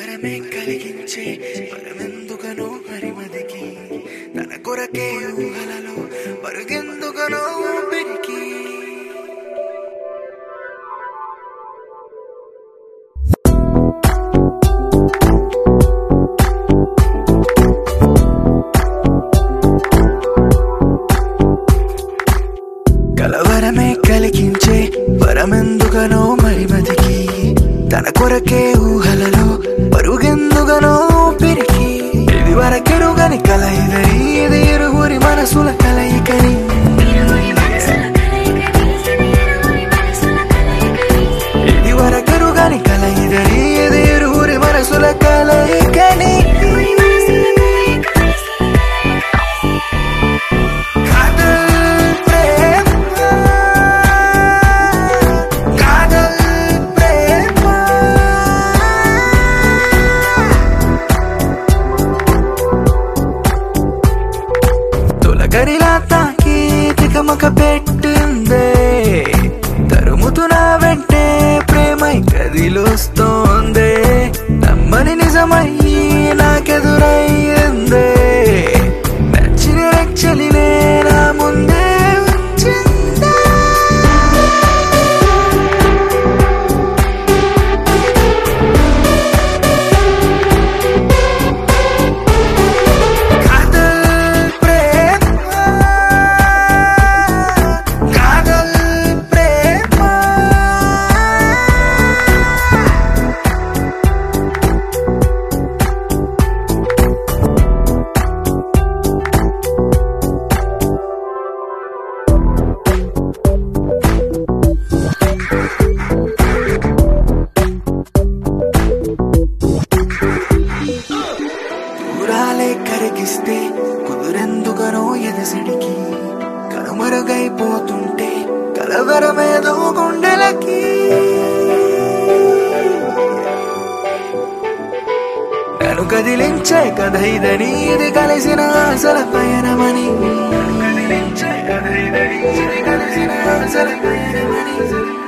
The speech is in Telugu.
కలవరమే కలిగించే పరమెందుకనో హరిమదికి తన కొరకే ఊహలలో పరుగెందుకనో ఊపిరికి కలవరమే కలిగించే పరమెందుకనో మరిమదికి తన కొరకే ఊహలలో పరుగెందుకనో పెరిగి ఇది వరకెరుగని కల ఇదని ఇది ఇరుగురి మనసుల కలయికని ఇరువురి మనసుల కలయికని ఇది ఇరువురి మనసుల కలయికని ఇది వరకెరుగని కల ఇదని ఇది ఇరుగురి మనసుల కలయికని ఇరువురి మనసుల కలయికని కాదల్ ప్రేమ కాదల్ ప్రేమ తొలగరిలా తాకి తికమక పెట్టిందే తరుముతున్న వెంటే ప్రేమై కదిలొస్తోందే నమ్మని నిజమయ్యి నాకెదురయ్యిందే నచ్చిన రక్షలినే నా ముందే వచ్చిందే కాదల్ ప్రేమ కాదల్ ప్రేమ దూరాలే కరిగిస్తే కుదురెందుకనో ఎదసడికి కనుమరుగైపోతుంటే కలవరమేదో గుండెలకి నన్ను కదిలించే కథ ఇదని ఇది కలిసిన ఆశల పయనమని నన్ను కదిలించే కథ ఇదని ఇది కలిసిన ఆశల పయనమని